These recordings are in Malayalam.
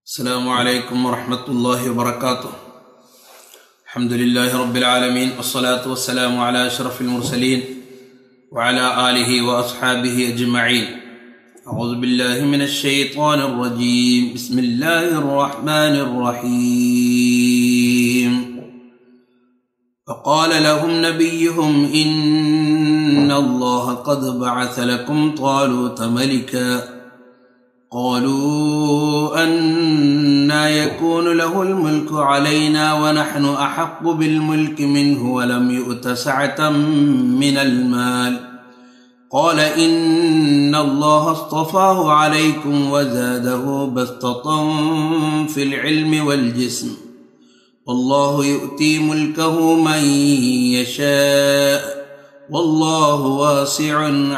السلام عليكم ورحمة الله وبركاته الحمد لله رب العالمين والصلاة والسلام على أشرف المرسلين وعلى آله وأصحابه أجمعين أعوذ بالله من الشيطان الرجيم بسم الله الرحمن الرحيم فقال لهم نبيهم إن الله قد بعث لكم طالوت ملكا قالوا أنا يكون له الملك علينا ونحن أحق بالملك منه ولم يؤت سعة من المال قال إن الله اصطفاه عليكم وزاده بسطة في العلم والجسم والله يؤتي ملكه من يشاء والله واسع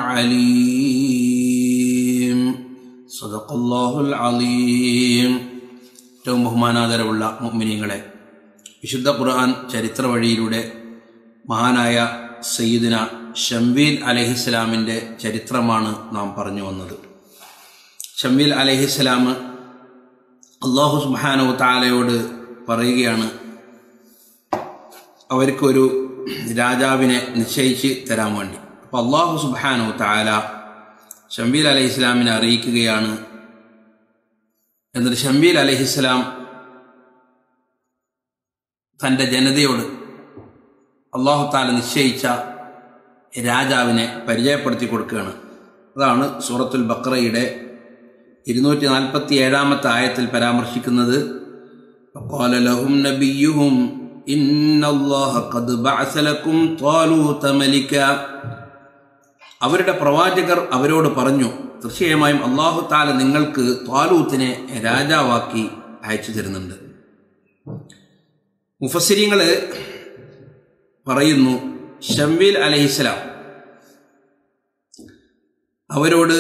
عليم صدق الله العظيم ഏറ്റവും ബഹുമാനാദരവുള്ള മുഅ്മിനീങ്ങളെ വിശുദ്ധ ഖുർആൻ ചരിത്ര വഴിയിലൂടെ മഹാനായ സയ്യിദിന ഷംവീൽ അലഹിസ്ലാമിൻ്റെ ചരിത്രമാണ് നാം പറഞ്ഞു വന്നത് ഷംവീൽ അലഹിസ്ലാം അള്ളാഹു സുബാനു താലയോട് പറയുകയാണ് അവർക്കൊരു രാജാവിനെ നിശ്ചയിച്ച് തരാൻ വേണ്ടി അപ്പോൾ അള്ളാഹു സുബാനു താല ഷംബീൽ അലൈഹി ഇസ്ലാമിനെ അറിയിക്കുകയാണ് എന്നിട്ട് ഷംബീൽ അലഹിസ്ലാം തൻ്റെ ജനതയോട് അള്ളാഹു താല നിശ്ചയിച്ച രാജാവിനെ പരിചയപ്പെടുത്തി കൊടുക്കുകയാണ് അതാണ് സൂറത്തുൽ ബക്രയുടെ ഇരുന്നൂറ്റി നാൽപ്പത്തി ഏഴാമത്തെ ആയത്തിൽ പരാമർശിക്കുന്നത് فقال لهم نبيهم إن الله قد بعث لكم طالوت ملكا അവരുടെ പ്രവാചകർ അവരോട് പറഞ്ഞു തീർച്ചയായും അള്ളാഹു താല നിങ്ങൾക്ക് ത്വാലൂത്തിനെ രാജാവാക്കി അയച്ചു തരുന്നുണ്ട് മുഫസിരിങ്ങള് പറയുന്നു ഷംവീൽ അലഹിസ്ലാം അവരോട്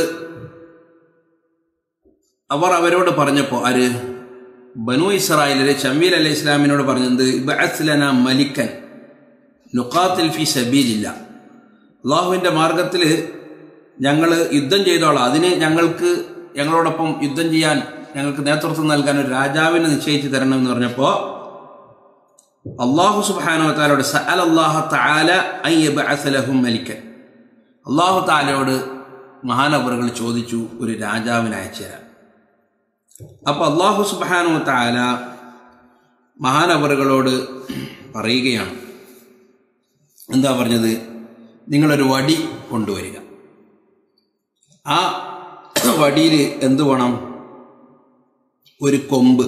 അവർ അവരോട് പറഞ്ഞപ്പോൾ ആര് ബനു ഇസ്രായേലിലെ ഷംവീൽ അലൈഹി ഇസ്ലാമിനോട് പറഞ്ഞത് ഇബഅസ്ലന മലിക്കൻ നുഖാത്തിൽ ഫി സബീലില്ല അള്ളാഹുവിൻ്റെ മാർഗത്തിൽ ഞങ്ങൾ യുദ്ധം ചെയ്തോളാം അതിന് ഞങ്ങൾക്ക് ഞങ്ങളോടൊപ്പം യുദ്ധം ചെയ്യാൻ ഞങ്ങൾക്ക് നേതൃത്വം നൽകാൻ ഒരു രാജാവിനെ നിശ്ചയിച്ച് തരണമെന്ന് പറഞ്ഞപ്പോൾ അള്ളാഹു സുബാനോ താലോട് സഅൽ അള്ളാഹു താല അയ്യബഅസലഹും മലിക്കൻ അള്ളാഹു താലയോട് മഹാനവറുകൾ ചോദിച്ചു ഒരു രാജാവിനെ അയച്ചു തരാൻ അപ്പോൾ അള്ളാഹു സുബാനോ താല മഹാനവറുകളോട് പറയുകയാണ് എന്താ പറഞ്ഞത് നിങ്ങളൊരു വടി കൊണ്ടുവരിക ആ വടിയിൽ എന്ത് വേണം ഒരു കൊമ്പ്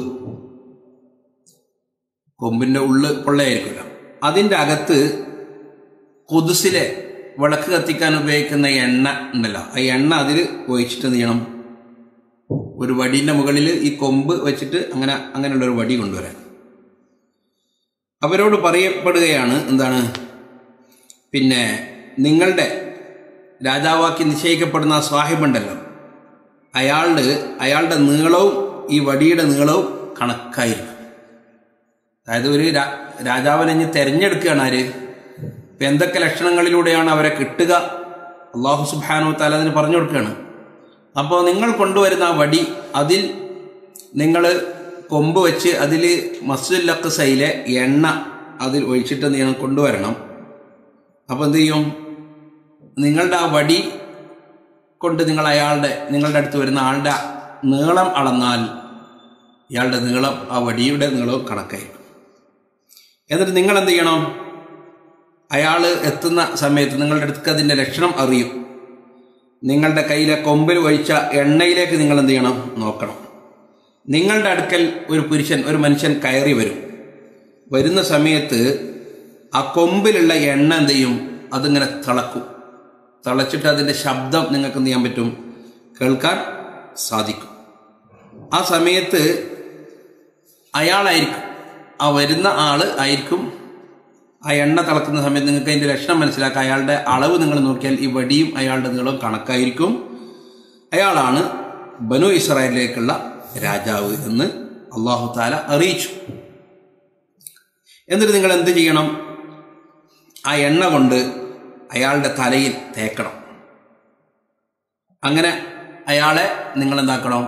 കൊമ്പിൻ്റെ ഉള്ള് പൊള്ളയായിരിക്കില്ല അതിൻ്റെ അകത്ത് കൊതുസിലെ വിളക്ക് കത്തിക്കാൻ ഉപയോഗിക്കുന്ന എണ്ണ ഉണ്ടല്ലോ ആ എണ്ണ അതിൽ ഒഴിച്ചിട്ട് എന്ത് ചെയ്യണം ഒരു വടീൻ്റെ മുകളിൽ ഈ കൊമ്പ് വെച്ചിട്ട് അങ്ങനെ അങ്ങനെയുള്ള ഒരു വടി കൊണ്ടുവരാൻ അവരോട് പറയപ്പെടുകയാണ് എന്താണ് പിന്നെ നിങ്ങളുടെ രാജാവാക്കി നിശ്ചയിക്കപ്പെടുന്ന സ്വാഹിബുണ്ടല്ലോ അയാളുടെ അയാളുടെ നീളവും ഈ വടിയുടെ നീളവും കണക്കായിരിക്കും അതായത് ഒരു രാജാവിനെ ഇനി തിരഞ്ഞെടുക്കുകയാണ് ആര് ഇപ്പം എന്തൊക്കെ ലക്ഷണങ്ങളിലൂടെയാണ് അവരെ കിട്ടുക അള്ളാഹു സുബാനു താല അതിന് പറഞ്ഞു കൊടുക്കുകയാണ് അപ്പോൾ നിങ്ങൾ കൊണ്ടുവരുന്ന ആ വടി അതിൽ നിങ്ങൾ കൊമ്പ് വെച്ച് അതിൽ മസ്ജിദ് അക്സയിലെ എണ്ണ അതിൽ ഒഴിച്ചിട്ട് നിങ്ങൾ കൊണ്ടുവരണം അപ്പോൾ എന്ത് ചെയ്യും നിങ്ങളുടെ ആ വടി കൊണ്ട് നിങ്ങൾ അയാളുടെ നിങ്ങളുടെ അടുത്ത് വരുന്ന ആളുടെ നീളം അളന്നാൽ ഇയാളുടെ നീളം ആ വടിയുടെ നീളവും കണക്കായിരിക്കും എന്നിട്ട് നിങ്ങൾ എന്ത് ചെയ്യണം അയാൾ എത്തുന്ന സമയത്ത് നിങ്ങളുടെ അടുത്ത് അതിൻ്റെ ലക്ഷണം അറിയും നിങ്ങളുടെ കയ്യിലെ കൊമ്പിൽ ഒഴിച്ച എണ്ണയിലേക്ക് നിങ്ങൾ എന്ത് ചെയ്യണം നോക്കണം നിങ്ങളുടെ അടുക്കൽ ഒരു പുരുഷൻ ഒരു മനുഷ്യൻ കയറി വരും വരുന്ന സമയത്ത് ആ കൊമ്പിലുള്ള എണ്ണ എന്ത് ചെയ്യും അതിങ്ങനെ തിളക്കും തിളച്ചിട്ട് അതിൻ്റെ ശബ്ദം നിങ്ങൾക്ക് എന്ത് ചെയ്യാൻ പറ്റും കേൾക്കാൻ സാധിക്കും ആ സമയത്ത് അയാളായിരിക്കും ആ വരുന്ന ആള് ആയിരിക്കും ആ എണ്ണ തിളക്കുന്ന സമയത്ത് നിങ്ങൾക്ക് അതിൻ്റെ ലക്ഷണം മനസ്സിലാക്കുക അയാളുടെ അളവ് നിങ്ങൾ നോക്കിയാൽ ഈ വടിയും അയാളുടെ നീളം കണക്കായിരിക്കും അയാളാണ് ബനു ഇസ്രായേലിലേക്കുള്ള രാജാവ് എന്ന് അള്ളാഹു താല അറിയിച്ചു എന്നിട്ട് നിങ്ങൾ എന്ത് ചെയ്യണം ആ എണ്ണ കൊണ്ട് അയാളുടെ തലയിൽ തേക്കണം അങ്ങനെ അയാളെ നിങ്ങൾ എന്താക്കണം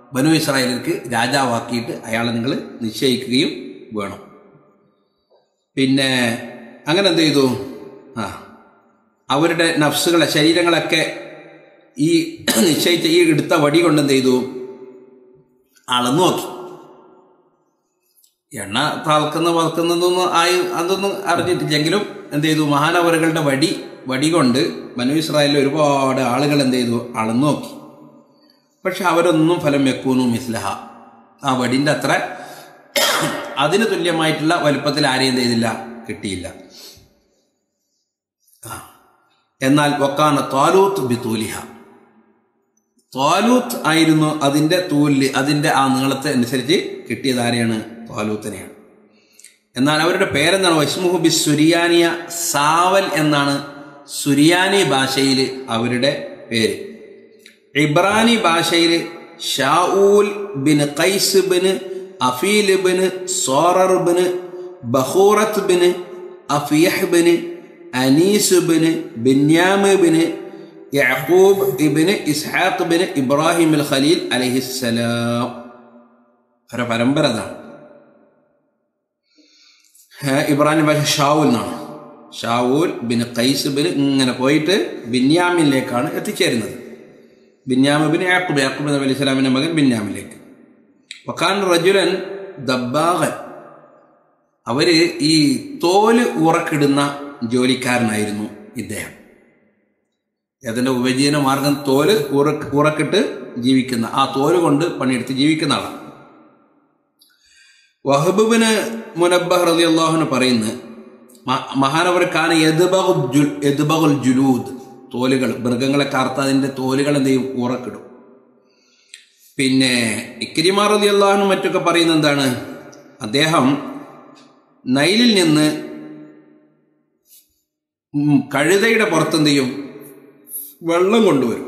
ബനു ഇസ്രായേലിற்கு രാജാവാക്കിയിട്ട് അയാളെ നിങ്ങൾ നിശ്ചയിക്കുകയും വേണം പിന്നെ അങ്ങനെ എന്ത് ചെയ്തു ആ അവരുടെ നഫ്സുകളെ ശരീരങ്ങളൊക്കെ ഈ നിശ്ചയിച്ച ഈ എടുത്ത വടി കൊണ്ട് എന്ത് ചെയ്തു അളന്നു നോക്കി എണ്ണ തളക്കുന്ന വറുക്കുന്നതൊന്നും ആയി അതൊന്നും അറിഞ്ഞിട്ടില്ലെങ്കിലും എന്ത് ചെയ്തു മഹാനവറുകളുടെ വടി വടി കൊണ്ട് മനു ഇസ്രായേലിൽ ഒരുപാട് ആളുകൾ എന്ത് ചെയ്തു അളന്നു നോക്കി പക്ഷെ അവരൊന്നും ഫലം വെക്കൂന്നു മിസ്ലഹ ആ വടിൻ്റെ അത്ര അതിന് തുല്യമായിട്ടുള്ള വലുപ്പത്തിൽ ആരെയും എന്ത് ചെയ്തില്ല കിട്ടിയില്ല ആ. എന്നാൽ വക്കാന ത്വാലൂത്ത് ബിത്തൂലിഹ ത്വാലൂത്ത് ആയിരുന്നു അതിൻ്റെ തൂല് അതിൻ്റെ ആ നീളത്തെ അനുസരിച്ച് കിട്ടിയത് ആരെയാണ് ത്വാലൂത്തിനെയാണ് എന്നാൽ അവരുടെ പേരെന്താണ് വസ്മുഹു ബി സുരിയാനിയ സാവൽ എന്നാണ് സുരിയാനി ഭാഷയിൽ അവരുടെ പേര് ഇബ്രാനി ഭാഷയിൽ Shaul bin Qais bin Afeel bin Sorar bin Bahurat bin Afiyah bin Anees bin Binyam bin Yaqub ibn Ishaq bin Ibrahim al Khalil അലൈഹിസ്സലാം അവരുടെ പരമ്പര അതാണ് ഹേ, ഇബ്രാഹിം ഭാഷ ഷാവൂൽ എന്നാണ് ഷാവൂൽ ബിൻ ഖൈസ് ബിൻ ഇങ്ങനെ പോയിട്ട് ബിന്യാമിനിലേക്കാണ് എത്തിച്ചേരുന്നത് ബിന്യാമ ബിൻ യാക്കൂബ് യാക്കൂബ് നബി അലൈഹി സ്വലാമിന്റെ മകൻ ബിന്യാമിലേക്ക് വക്കാൻ റജുലൻ ദബ്ബാഗൻ അവര് ഈ തോല് ഉറക്കിടുന്ന ജോലിക്കാരനായിരുന്നു ഇദ്ദേഹം അതിന്റെ ഉപജീവന മാർഗം തോല് ഉറക്ക് ഉറക്കിട്ട് ജീവിക്കുന്ന ആ തോല് കൊണ്ട് പണിയെടുത്ത് ജീവിക്കുന്ന ആളാണ് വഹബുബിന് മുനബ്ബഹ് റലി അള്ളാഹുന് പറയുന്നത് മഹാനവർക്കാണ് എദ്ബഹുൽ ജുലൂദ് തോലുകൾ മൃഗങ്ങളെ കാർത്ത അതിൻ്റെ തോലുകൾ എന്ത് ചെയ്യും ഉറക്കിടും പിന്നെ ഇക്രിമാ റലി അള്ളാഹുനും മറ്റൊക്കെ പറയുന്നത് എന്താണ് അദ്ദേഹം നൈലിൽ നിന്ന് ഉം, കഴുതയുടെ പുറത്തെന്ത് ചെയ്യും വെള്ളം കൊണ്ടുവരും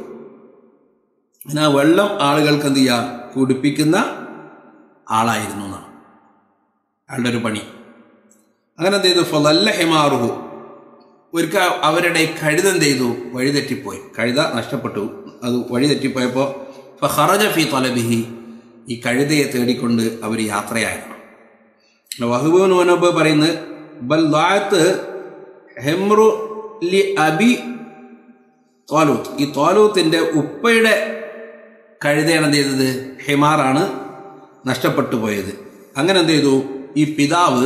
പിന്നെ ആ വെള്ളം ആളുകൾക്ക് എന്ത് ചെയ്യുക കുടിപ്പിക്കുന്ന ആളായിരുന്നു എന്നാണ് അയാളുടെ ഒരു പണി അങ്ങനെ എന്ത് ചെയ്തു ഫലല്ല ഹെമാറുഹു ഒരിക്കൽ അവരുടെ കഴുത എന്ത് ചെയ്തു വഴിതെറ്റിപ്പോയി കഴുത നഷ്ടപ്പെട്ടു അത് വഴിതെറ്റിപ്പോയപ്പോൾ ഫഹറജ ഫി തലബിഹി ഈ കഴുതയെ തേടിക്കൊണ്ട് അവർ യാത്രയായിരുന്നു വഹുബുൻ മുനബ് പറയുന്നത് ബൽ ദാഅത്ത് ഹെമ്രു ലി അബി തോലൂത്ത് ഈ തോലൂത്തിന്റെ ഉപ്പയുടെ കഴുതയാണ് എന്ത് ചെയ്തത് ഹിമാറാണ് നഷ്ടപ്പെട്ടു പോയത് അങ്ങനെ എന്ത് ചെയ്തു ഈ പിതാവ്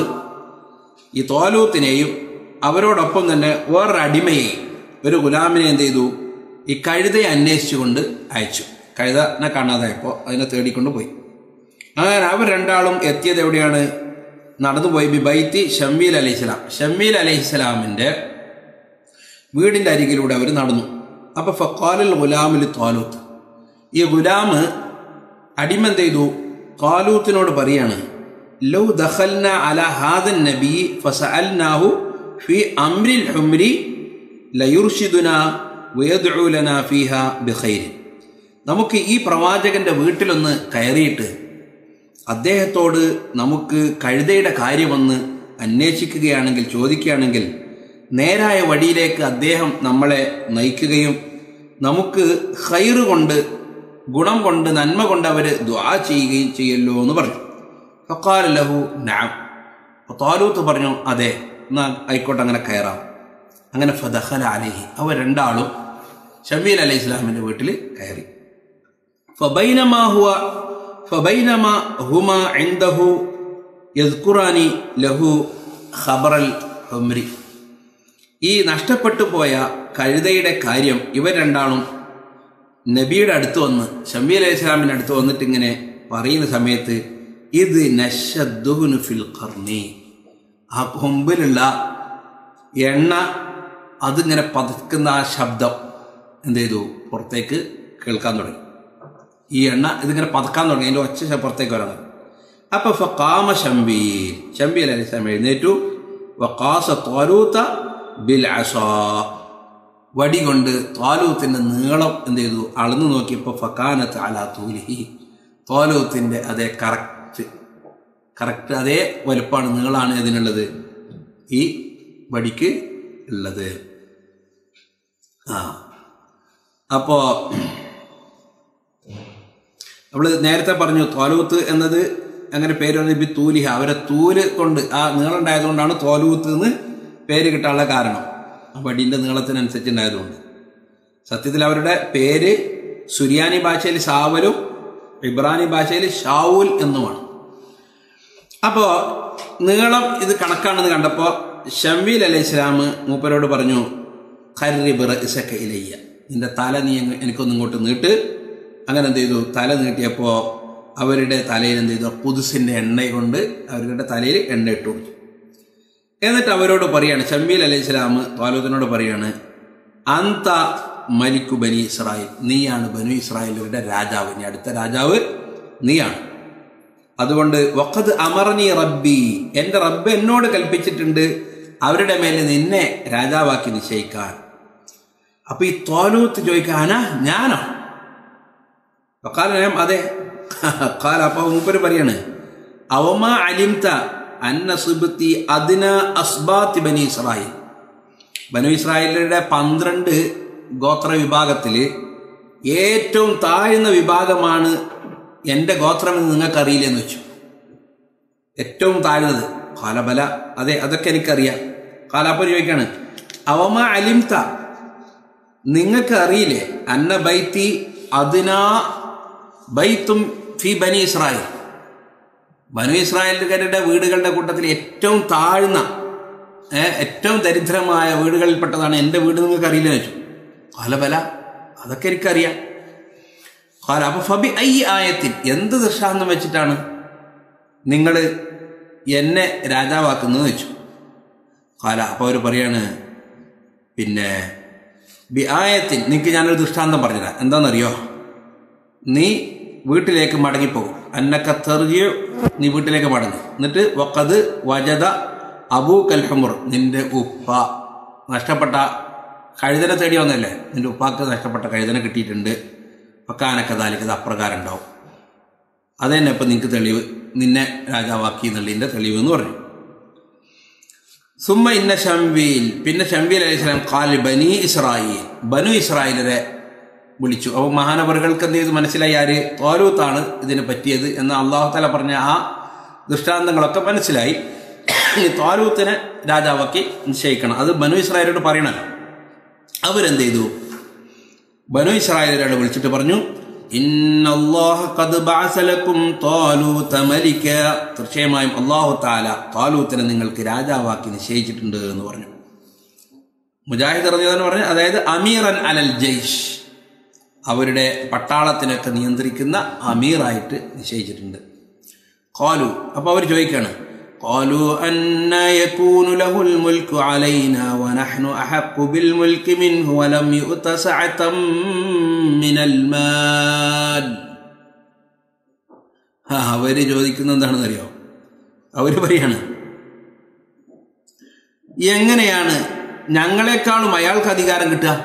ഈ തോലൂത്തിനെയും അവരോടൊപ്പം തന്നെ വേറൊരു അടിമയെയും ഒരു ഗുലാമിനെ എന്ത് ചെയ്തു ഈ കഴുതയെ അന്വേഷിച്ചുകൊണ്ട് അയച്ചു കഴുതനെ കാണാതായപ്പോൾ അതിനെ തേടിക്കൊണ്ട് പോയി അങ്ങനെ അവർ രണ്ടാളും എത്തിയത് എവിടെയാണ് നടന്നുപോയി ബി ബൈത്തി ഷമ്മീൽ അലൈഹിസ്ലാം ഷമ്മീൽ അലൈഹിസ്ലാമിൻ്റെ വീടിൻ്റെ അരികിലൂടെ അവർ നടന്നു അപ്പോൾ ഫക്കാലിൽ ഗുലാമിൽ തോലൂത്ത് ഈ ഗുലാമ് അടിമ എന്ത് ചെയ്തു തോലൂത്തിനോട് പറയാണ് ലൗ ദഖൽന അല ഹാദൻ നബി ഫസഅൽനാഹു ഫി അംരിൽ ഹുംരി ലയുർഷിദുന വയദ്ഉ ലനാ ഫീഹ ബിഖൈർ നമുക്ക് ഈ പ്രവാചകന്റെ വീട്ടിലൊന്ന് കയറിയിട്ട് അദ്ദേഹത്തോട് നമുക്ക് കഴുതയുടെ കാര്യമൊന്ന് അന്വേഷിക്കുകയാണെങ്കിൽ ചോദിക്കുകയാണെങ്കിൽ നേരായ വഴിയിലേക്ക് അദ്ദേഹം നമ്മളെ നയിക്കുകയും നമുക്ക് ഹൈറ് കൊണ്ട് ഗുണം കൊണ്ട് നന്മ കൊണ്ട് അവർ ദ്വാ ചെയ്യുകയും ചെയ്യല്ലോ എന്ന് പറഞ്ഞു ഫക്കാൽ ലഹു നാം താലൂത്ത് പറഞ്ഞു അതെ എന്നാൽ ആയിക്കോട്ടെ അങ്ങനെ കയറാം അങ്ങനെ ഫദഖല അലഹി അവർ രണ്ടാളും ഷമീൽ അലൈഹി ഇസ്ലാമിൻ്റെ വീട്ടിൽ കയറി فبينما هو فبينما هما عنده يذكران له خبر الحمر ഈ നഷ്ടപ്പെട്ടു പോയ കഴുതയുടെ കാര്യം ഇവർ രണ്ടാളും നബിയുടെ അടുത്ത് വന്ന് ഷമീ അലൈഹി ഇസ്ലാമിൻ്റെ അടുത്ത് വന്നിട്ട് ഇങ്ങനെ പറയുന്ന സമയത്ത് ഇത് നശദ്ദുഹുനു ഫിൽ ഖർണി ആ കൊമ്പിലുള്ള എണ്ണ അതിങ്ങനെ പതുക്കുന്ന ആ ശബ്ദം എന്ത് ചെയ്തു പുറത്തേക്ക് കേൾക്കാൻ തുടങ്ങി ഈ എണ്ണ ഇതിങ്ങനെ പതക്കാൻ തുടങ്ങി അതിൻ്റെ ഒച്ച ശ- പുറത്തേക്ക് വരണം അപ്പൊ ഫക്കാമ ഷംബീൽ ഷംബീൽ അലൈഹി സ്വലാം എഴുന്നേറ്റു വക്കാസ ത്വാലൂത്ത ബിൽ അസാ വടി കൊണ്ട് ത്വാലൂത്തിന്റെ നീളം എന്ത് ചെയ്തു അളന്നു നോക്കിയപ്പോൾ ഫക്കാനത്ത് അലാ തൂലിഹി ത്വാലൂത്തിന്റെ അതേ കറക്റ്റ് കറക്റ്റ് അതേ വലുപ്പമാണ് നീളാണ് ഇതിനുള്ളത് ഈ വടിക്ക് ഉള്ളത് ആ അപ്പോ നമ്മൾ നേരത്തെ പറഞ്ഞു തോലൂത്ത് എന്നത് അങ്ങനെ പേര് വന്നത് ബി തൂലിഹ അവരെ തൂല് കൊണ്ട് ആ നീളം ഉണ്ടായതുകൊണ്ടാണ് തോലൂത്ത് എന്ന് പേര് കിട്ടാനുള്ള കാരണം ആ വടിൻ്റെ നീളത്തിനനുസരിച്ച് ഉണ്ടായതുകൊണ്ട് സത്യത്തിൽ അവരുടെ പേര് സുരിയാനി ഭാഷയിൽ ഷാവലും ഇബ്രാനി ഭാഷയിൽ ഷാവൂൽ എന്നുമാണ് അപ്പോൾ നീളം ഇത് കണക്കാണെന്ന് കണ്ടപ്പോൾ ഷമീൽ അലൈഹി ഇസ്ലാം മൂപ്പരോട് പറഞ്ഞു ഖരിബ് റഇസക ഇലയ്യ നിന്റെ തല നീ അങ്ങ് എനിക്കൊന്ന് ഇങ്ങോട്ട് നീട്ട് അങ്ങനെ എന്ത് ചെയ്തു തല നീട്ടിയപ്പോൾ അവരുടെ തലയിൽ എന്ത് ചെയ്തു പുതുസിൻ്റെ എണ്ണ കൊണ്ട് അവരുടെ തലയിൽ എണ്ണ ഇട്ട് കൊടുത്തു എന്നിട്ട് അവരോട് പറയാണ് ഷമീൽ അലൈഹി ഇസ്ലാം താലൂത്തിനോട് പറയാണ് അന്ത മലിക്കു ബനി ഇസ്രായേൽ നീയാണ് ബനു ഇസ്രായേലിന്റെ രാജാവ് ഇനി അടുത്ത രാജാവ് നീയാണ് അതുകൊണ്ട് വഖദ് അമർനി റബ്ബി എൻ്റെ റബ്ബ് എന്നോട് കൽപ്പിച്ചിട്ടുണ്ട് അവരുടെ മേലെ നിന്നെ രാജാവാക്കി നിശ്ചയിക്കാൻ അപ്പൊ ഈ തോലൂത്ത് ചോദിക്കാനാ ഞാനോ കാലം അതെ കാല അപ്പൊ മൂപ്പര് പറയാണ് അവമാ അലിംത അന്ന സുബത്തി അതിന അസ്ബാത്തി ബനി ഇസ്രായേൽ ബനു ഇസ്രായേലരുടെ പന്ത്രണ്ട് ഗോത്ര വിഭാഗത്തിൽ ഏറ്റവും താഴ്ന്ന വിഭാഗമാണ് എൻ്റെ ഗോത്രമെന്ന് നിങ്ങൾക്ക് അറിയില്ലെന്ന് വെച്ചു ഏറ്റവും താഴ്ന്നത് കാലബല അതെ അതൊക്കെ എനിക്കറിയാം കാലാപ്പൻ ചോദിക്കാണ് അവമ അലിംത നിങ്ങൾക്ക് അറിയില്ലേ അന്ന ബൈത്തി അതിനാ ബൈത്തും ഫി ബനി ഇസ്രായേൽ ബനു ഇസ്രായേലുകാരുടെ വീടുകളുടെ കൂട്ടത്തിൽ ഏറ്റവും താഴ്ന്ന ഏ, ഏറ്റവും ദരിദ്രമായ വീടുകളിൽപ്പെട്ടതാണ് എൻ്റെ വീട് നിങ്ങൾക്ക് അറിയില്ല വെച്ചു കാലബല അതൊക്കെ എനിക്കറിയാം കാല അപ്പൊ ഫബി ഐ ആയത്തിൽ എന്ത് ദൃഷ്ടാന്തം വെച്ചിട്ടാണ് നിങ്ങൾ എന്നെ രാജാവാക്കുന്നത് വെച്ചു കാല അപ്പോൾ അവർ പറയാണ് പിന്നെ ബി ആയത്തിൽ നിനക്ക് ഞാനൊരു ദൃഷ്ടാന്തം പറഞ്ഞുതരാം എന്താണെന്നറിയോ നീ വീട്ടിലേക്ക് മടങ്ങിപ്പോകും അന്നക്ക തെറിയോ നീ വീട്ടിലേക്ക് മടങ്ങി എന്നിട്ട് വക്കത് വജത അബൂ കൽഹമുർ നിന്റെ ഉപ്പ നഷ്ടപ്പെട്ട കഴുതനെ തേടി വന്നല്ലേ നിന്റെ ഉപ്പാക്ക് നഷ്ടപ്പെട്ട കഴുതനെ കിട്ടിയിട്ടുണ്ട് പക്കാനൊക്കെ താലിക്കത് അപ്രകാരം ഉണ്ടാവും അത് തന്നെ ഇപ്പം നിനക്ക് തെളിവ് നിന്നെ രാജാവാക്കി എന്നുള്ളതിൻ്റെ തെളിവ് എന്ന് പറഞ്ഞു സുമ്മ ഇന്ന ഷംവീൽ പിന്നെ ഷംവീൽ അലൈഹി സ്വലാം കാലി ബനി ഇസ്രായേൽ ബനു ഇസ്രായേലരെ വിളിച്ചു അപ്പോൾ മഹാനവറുകൾക്ക് എന്ത് ചെയ്തു മനസ്സിലായി ആര് തോലൂത്താണ് ഇതിന് പറ്റിയത് എന്ന് അള്ളാഹു താല പറഞ്ഞ ആ ദൃഷ്ടാന്തങ്ങളൊക്കെ മനസ്സിലായി ഈ തോലൂത്തിനെ രാജാവാക്കി നിശ്ചയിക്കണം അത് ബനു ഇസ്രായേലോട് പറയണല്ലോ അവരെന്ത് ചെയ്തു ബനു ഇസ്രായേലരോട് വിളിച്ചിട്ട് പറഞ്ഞു ഇന്നല്ലാഹ ഖദ് ബഅസ ലക്കും താലൂത മലിക തീർച്ചയായും അല്ലാഹു തആല താലൂത്തിനെ നിങ്ങൾക്ക് രാജാവാക്കി നിശ്ചയിച്ചിട്ടുണ്ട് എന്ന് പറഞ്ഞു മുജാഹിദ് റളിയല്ലാഹു പറഞ്ഞു അതായത് അമീറൻ അലൽ ജയ്ഷ് അവരുടെ പട്ടാളത്തിനൊക്കെ നിയന്ത്രിക്കുന്ന അമീറായിട്ട് നിശ്ചയിച്ചിട്ടുണ്ട് ഖാലു അപ്പോൾ അവർ ചോദിക്കാണ് قالوا أن يكون له الملك علينا ونحن أحق بالملك منه ولم يؤت سعة من المال ആ അവര് ചോദിക്കുന്നത് എന്താണെന്ന് അറിയോ അവര് പറയാണ് എങ്ങനെയാണ് ഞങ്ങളെക്കാളും അയാൾക്ക് അധികാരം കിട്ടുക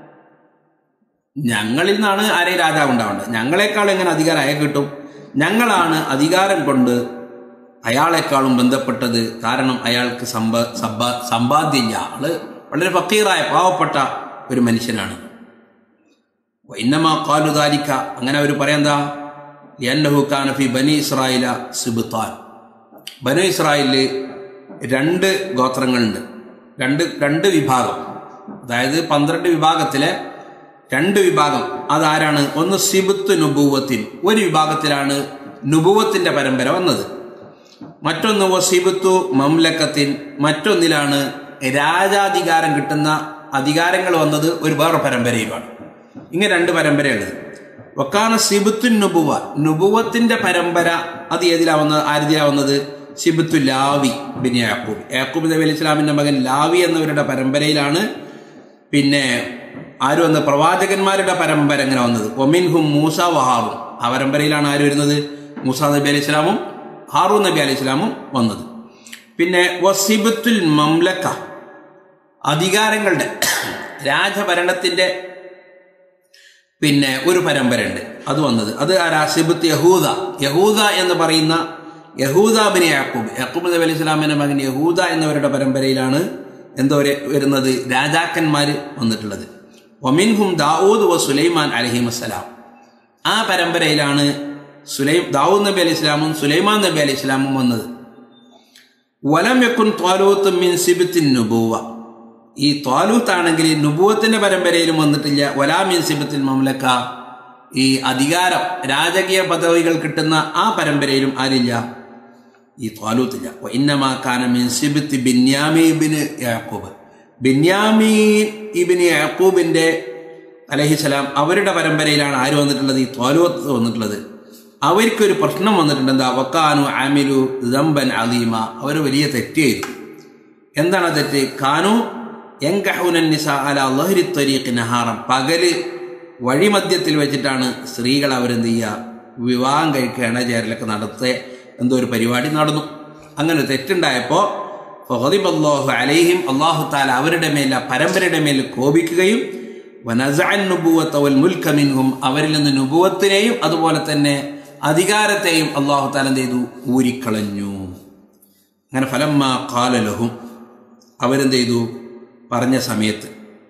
ഞങ്ങളിൽ നിന്നാണ് ആരെ രാജാവ് ഉണ്ടാവേണ്ടത് ഞങ്ങളെക്കാൾ എങ്ങനെ അധികാരം അയാൾക്ക് കിട്ടും ഞങ്ങളാണ് അധികാരം കൊണ്ട് അയാളെക്കാളും ബന്ധപ്പെട്ടത് കാരണം അയാൾക്ക് സമ്പ സമ്പ സമ്പാദ്യമില്ല ആള് വളരെ ഫക്കീറായ പാവപ്പെട്ട ഒരു മനുഷ്യനാണ് ഇന്നമാ കാലുദാലിക്ക അങ്ങനെ അവർ പറയാന്താ എന്നഹു കാനഫി ബനി ഇസ്രായേല സിബുത്താൻ ബനു ഇസ്രായേലിൽ രണ്ട് ഗോത്രങ്ങളുണ്ട് രണ്ട് രണ്ട് വിഭാഗം അതായത് പന്ത്രണ്ട് വിഭാഗത്തിലെ രണ്ട് വിഭാഗം അതാരാണ് ഒന്ന് സിബുത്ത് നുബൂവത്തിൻ ഒരു വിഭാഗത്തിലാണ് നുബൂവത്തിന്റെ പരമ്പര വന്നത് മറ്റൊന്ന് വസിബത്തു മംലക്കത്തിൻ മറ്റൊന്നിലാണ് രാജാധികാരം കിട്ടുന്ന അധികാരങ്ങൾ വന്നത് ഒരു വേറെ പരമ്പരയിലുമാണ് ഇങ്ങനെ രണ്ട് പരമ്പരയുള്ളത് വക്കാന സിബുത്തുൻ നുബുവ നുബുവത്തിന്റെ പരമ്പര അത് ഏതിലാ വന്നത് ആരിതിലാ വന്നത് സിബുത്തു ലാവി ബിൻ യാക്കൂബ് യാക്കൂബ് നബി അലൈഹി ഇസ്ലാമിന്റെ മകൻ ലാവി എന്നവരുടെ പരമ്പരയിലാണ് പിന്നെ ആര് വന്ന് പ്രവാചകന്മാരുടെ പരമ്പര എങ്ങനെ വന്നത് ഒമിൻഹും മൂസ വഹാബും ആ പരമ്പരയിലാണ് ആര് വരുന്നത് മൂസ നബി അലൈഹി ഇസ്ലാമും ഹാറൂൻ നബി അലൈഹി ഇസ്ലാമും വന്നത് പിന്നെ വസിബത്തുൽ മംലക്ക അധികാരങ്ങളുടെ രാജഭരണത്തിന്റെ പിന്നെ ഒരു പരമ്പരയുണ്ട് അത് വന്നത് അത് ആരാ സിബത്ത് യഹൂദ യഹൂദ എന്ന് പറയുന്ന യഹൂദാബിന് യാക്കൂബ് യാക്കൂബ് നബി അലൈഹി സ്വലാമിന്റെ മകൻ യഹൂദ എന്നവരുടെ പരമ്പരയിലാണ് എന്തോ വരുന്നത് രാജാക്കന്മാർ വന്നിട്ടുള്ളത് ഒമിൻഹും ദാവൂദ് വ സുലൈമാൻ അലഹിം വസ്സലാം ആ പരമ്പരയിലാണ് സുലൈം ദാവൂദ് നബി അലൈഹി ഇസ്ലാമും സുലൈമാൻ നബി അലൈഹി ഇസ്ലാമും വന്നത് വലം യക്കുൻ ത്വാലൂത്ത് മിൻ സിബിത്തിൻ നുബൂവ ഈ ത്വാലൂത്ത് ആണെങ്കിൽ നുബൂവത്തിന്റെ പരമ്പരയിലും വന്നിട്ടില്ല വലാ മിൻ സിബത്തിൽ മംലക്ക ഈ അധികാരം രാജകീയ പദവികൾ കിട്ടുന്ന ആ പരമ്പരയിലും ആരില്ല ഈ ത്വാലൂത്തില്ല ഇന്നമാക്കാന മിൻ സിബിത്ത് ബിന്യാമീബിന് യാക്കൂബ് ബിന്യാമീൻ ഇബിന് യാക്കൂബിന്റെ അലഹിസലാം അവരുടെ പരമ്പരയിലാണ് ആര് വന്നിട്ടുള്ളത് ഈ ത്വാലൂത്ത് വന്നിട്ടുള്ളത് അവർക്കൊരു പ്രശ്നം വന്നിട്ടുണ്ട് എന്താ വക്കാനു ആമിലു ദമ്പൻ അലീമ അവർ വലിയ തെറ്റ് ചെയ്തു എന്താണ് ആ തെറ്റ് കാനു എങ്കഹുനന്നിസ അല ലഹരി ത്വരീഖ് നഹാറം പകല് വഴിമധ്യത്തിൽ വെച്ചിട്ടാണ് സ്ത്രീകൾ അവരെന്ത് ചെയ്യുക വിവാഹം കഴിക്കുക ഇണചേരലൊക്കെ നടത്തേ എന്തോ ഒരു പരിപാടി നടന്നു അങ്ങനെ തെറ്റുണ്ടായപ്പോൾ ഫഹദിബല്ലാഹു അലൈഹിം അള്ളാഹു താല അവരുടെ മേൽ ആ പരമ്പരയുടെ മേൽ കോപിക്കുകയും വനസഅൻ നുബുവത്ത വൽ മുൽക മിൻഹും അവരിൽ നിന്ന് നുബുവത്തിനെയും അതുപോലെ തന്നെ അധികാരത്തെയും അള്ളാഹു താല എന്ത് ചെയ്തു ഊരിക്കളഞ്ഞു അങ്ങനെ ഫലമ്മ കാലലഹും അവരെന്ത് ചെയ്തു പറഞ്ഞ സമയത്ത്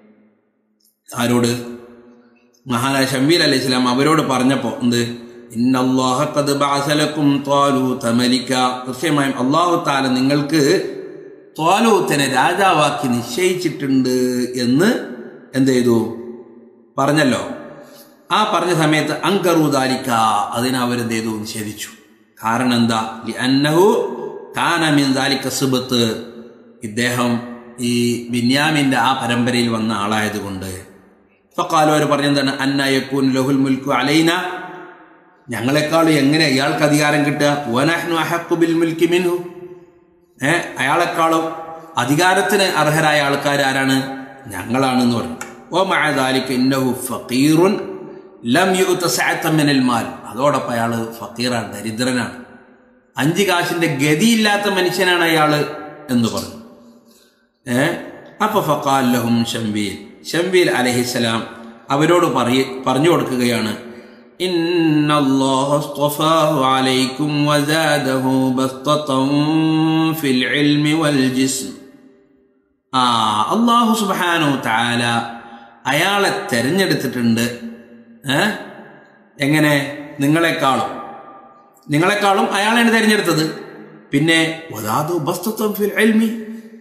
ആരോട് മഹാനായ ഷംബീൽ അലൈഹി സ്വലാം അവരോട് പറഞ്ഞപ്പോൾ എന്ത് ഇന്നല്ലാഹക്കത് ബാസലക്കും ത്വാലൂത്ത മലിക്ക തീർച്ചയായും അള്ളാഹു താല നിങ്ങൾക്ക് ത്വാലൂത്തിനെ രാജാവാക്കി നിശ്ചയിച്ചിട്ടുണ്ട് എന്ന് എന്ത് ചെയ്തു പറഞ്ഞല്ലോ ആ പറഞ്ഞ സമയത്ത് അങ്കറൂദാലിക്ക അതിനെ അവരെന്ത് ചെയ്തു നിഷേധിച്ചു കാരണം എന്താ ലി അന്നഹു കാനമിൻ ദാലിക്ക സുബത്ത് ഇദ്ദേഹം ഈ ബിന്യാമിന്റെ ആ പരമ്പരയിൽ വന്ന ആളായതുകൊണ്ട് ഫക്കാലു അവർ പറഞ്ഞെന്താണ് അന്നയക്കൂൻ ലഹുൽ മുൽക്കു അലൈന ഞങ്ങളെക്കാളും എങ്ങനെ ഇയാൾക്ക് അധികാരം കിട്ടുക വനഹ്നു അഹക്കു ബിൽ മുൽക്കി മിൻഹു ഏ അയാളെക്കാളും അധികാരത്തിന് അർഹരായ ആൾക്കാർ ആരാണ് ഞങ്ങളാണെന്ന് പറഞ്ഞു ഓ മഴദാലിക്ക് ഇന്നഹു ഫക്കീറുൻ ലം യുത്ത സാത്തമ്മനൽ മാൽ അതോടൊപ്പം അയാൾ ഫക്കീറാണ് ദരിദ്രനാണ് അഞ്ച് കാശിന്റെ ഗതിയില്ലാത്ത മനുഷ്യനാണ് അയാള് എന്ന് പറഞ്ഞു ഏ അപ്പൊ ഫക്കാലഹും ഷംബീൽ ഷംബീൽ അലഹിസലാം അവരോട് പറയ പറഞ്ഞു കൊടുക്കുകയാണ് إن الله اصطفاه عليكم وزاده بسطة في العلم والجسم ആ അള്ളാഹു സുബാനു താല അയാളെ തെരഞ്ഞെടുത്തിട്ടുണ്ട് ഏ എങ്ങനെ നിങ്ങളെക്കാളും നിങ്ങളെക്കാളും അയാളാണ് തിരഞ്ഞെടുത്തത് പിന്നെ വദാദു ബസ്തത്വം ഫിൽ ഇൽമി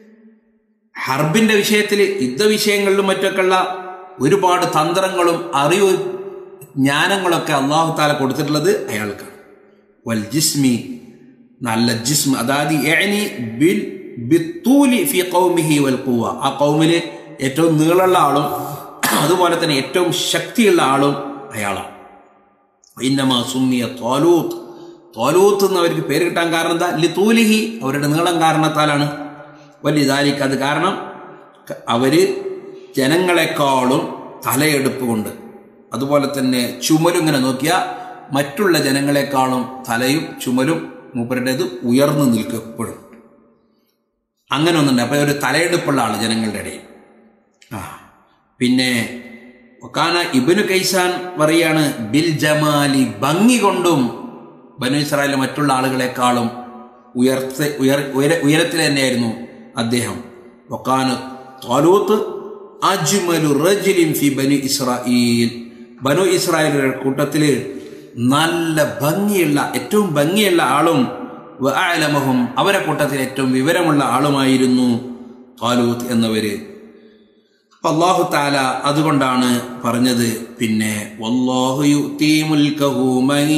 ഹർബിന്റെ വിഷയത്തിൽ യുദ്ധവിഷയങ്ങളിലും മറ്റൊക്കെയുള്ള ഒരുപാട് തന്ത്രങ്ങളും അറിവ് ജ്ഞാനങ്ങളൊക്കെ അള്ളാഹു താല കൊടുത്തിട്ടുള്ളത് അയാൾക്കാണ് വൽ ജിസ്മി നല്ല ജിസ്മ അതായത് ഏനി ബിൽ ബിത്തൂലി ഫി കൗമിഹി വൽ കൂവ ആ കൗമില് ഏറ്റവും നീളമുള്ള ആളും അതുപോലെ തന്നെ ഏറ്റവും ശക്തിയുള്ള ആളും അയാളാണ് ഇന്നമാ സുമ്മിയ തോലൂത്ത് തോലൂത്ത് എന്ന് അവർക്ക് പേര് കിട്ടാൻ കാരണം എന്താ ലിത്തൂലിഹി അവരുടെ നീളം കാരണത്താലാണ് വലിയതാലിക്ക് അത് കാരണം അവര് ജനങ്ങളെക്കാളും തലയെടുപ്പ് കൊണ്ട് അതുപോലെ തന്നെ ചുമലും ഇങ്ങനെ നോക്കിയാൽ മറ്റുള്ള ജനങ്ങളെക്കാളും തലയും ചുമലും മൂപ്പരുടേത് ഉയർന്നു നിൽക്കും എപ്പോഴും അങ്ങനെ ഒന്നുണ്ട് അപ്പൊ ഒരു തലയെടുപ്പുള്ള ആള് ജനങ്ങളുടെ ഇടയിൽ ആ പിന്നെ ഒക്കാന ഇബിനു കൈസാൻ പറയാണ് ബിൽ ജമാലി ഭംഗി കൊണ്ടും ബനു ഇസ്രായേലിലെ മറ്റുള്ള ആളുകളെക്കാളും ഉയർത്ത ഉയർ ഉയര ഉയരത്തിൽ തന്നെയായിരുന്നു അദ്ദേഹം ഒക്കാന ത്വാലൂത്ത് അജ്മലു റജിലിൻ ഫി ബനു ഇസ്രായേൽ ബനു ഇസ്രായേലുടെ കൂട്ടത്തില് നല്ല ഭംഗിയുള്ള ഏറ്റവും ഭംഗിയുള്ള ആളും വഅലമഹും അവരെ കൂട്ടത്തിൽ ഏറ്റവും വിവരമുള്ള ആളുമായിരുന്നു ത്വാലൂത്ത് എന്നവര് അള്ളാഹു താല അതുകൊണ്ടാണ് പറഞ്ഞത് പിന്നെ വല്ലാഹു യുഅ്തി മുൽക്കഹു മൻ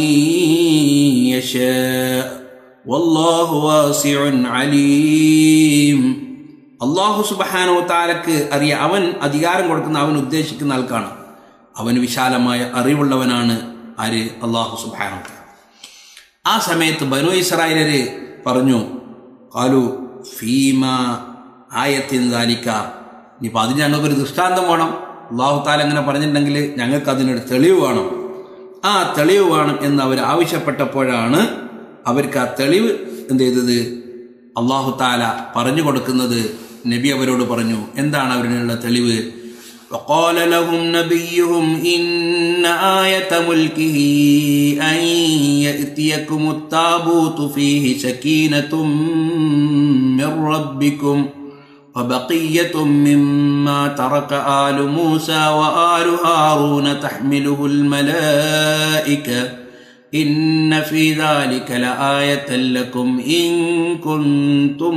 യശാ വല്ലാഹു വാസിഉൻ അലീം അള്ളാഹു സുബ്ഹാനഹു താലക്ക് അറിയാം അവൻ അധികാരം കൊടുക്കുന്ന അവൻ ഉദ്ദേശിക്കുന്ന ആൾക്കാണ് അവൻ വിശാലമായ അറിവുള്ളവനാണ് ആര് അള്ളാഹു സുബ്ഹാനഹു താല ആ സമയത്ത് ബനു ഇസ്രായേലര് പറഞ്ഞു കാലു ഫീമ ആയത്തിൻ ദാലിക്ക ഇനിയിപ്പോൾ അതിന് ഞങ്ങൾക്കൊരു ദൃഷ്ടാന്തം വേണം അള്ളാഹു താല അങ്ങനെ പറഞ്ഞിട്ടുണ്ടെങ്കിൽ ഞങ്ങൾക്ക് അതിനൊരു തെളിവ് വേണം ആ തെളിവ് വേണം എന്ന് അവർ ആവശ്യപ്പെട്ടപ്പോഴാണ് അവർക്ക് ആ തെളിവ് എന്ത് ചെയ്തത് അള്ളാഹു താല പറഞ്ഞു കൊടുക്കുന്നത് നബി അവരോട് പറഞ്ഞു എന്താണ് അവരിനുള്ള തെളിവ് وقال لهم نبيهم إن آية ملكه أن يأتيكم التابوت فيه سكينة من ربكم وبقية مما ترك آل موسى وآل هارون تحمله الملائكة ഇന്ന ഫീ ذلك لآية لكم إن كنتم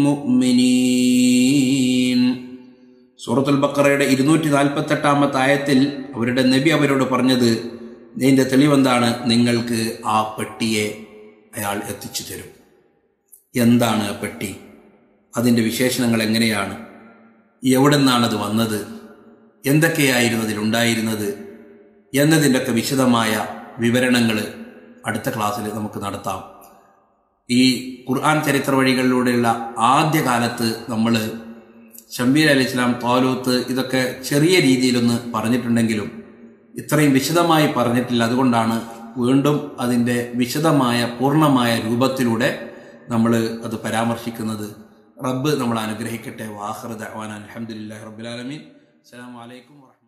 مؤمنين സൂറത്തുൽ ബക്കറയുടെ ഇരുന്നൂറ്റി നാൽപ്പത്തെട്ടാമത്തെ ആയത്തിൽ അവരുടെ നബി അവരോട് പറഞ്ഞത് ഇതിൻ്റെ തെളിവെന്താണ് നിങ്ങൾക്ക് ആ പെട്ടിയെ അയാൾ എത്തിച്ചു തരും എന്താണ് ആ പെട്ടി അതിൻ്റെ വിശേഷണങ്ങൾ എങ്ങനെയാണ് എവിടെ നിന്നാണത് വന്നത് എന്തൊക്കെയായിരുന്നു അതിലുണ്ടായിരുന്നത് എന്നതിൻ്റെയൊക്കെ വിശദമായ വിവരണങ്ങൾ അടുത്ത ക്ലാസ്സിൽ നമുക്ക് നടത്താം ഈ ഖുർആൻ ചരിത്ര വഴികളിലൂടെയുള്ള ആദ്യകാലത്ത് നമ്മൾ ഷംബീർ അലി ഇസ്ലാം തോലൂത്ത് ഇതൊക്കെ ചെറിയ രീതിയിലൊന്ന് പറഞ്ഞിട്ടുണ്ടെങ്കിലും ഇത്രയും വിശദമായി പറഞ്ഞിട്ടില്ല അതുകൊണ്ടാണ് വീണ്ടും അതിൻ്റെ വിശദമായ പൂർണ്ണമായ രൂപത്തിലൂടെ നമ്മൾ അത് പരാമർശിക്കുന്നത് റബ്ബ് നമ്മൾ അനുഗ്രഹിക്കട്ടെ വാഹൃദ അലഹമുല്ലാ റബ്ബുലാലമീൻ അസ്സാം വലൈക്കും വാ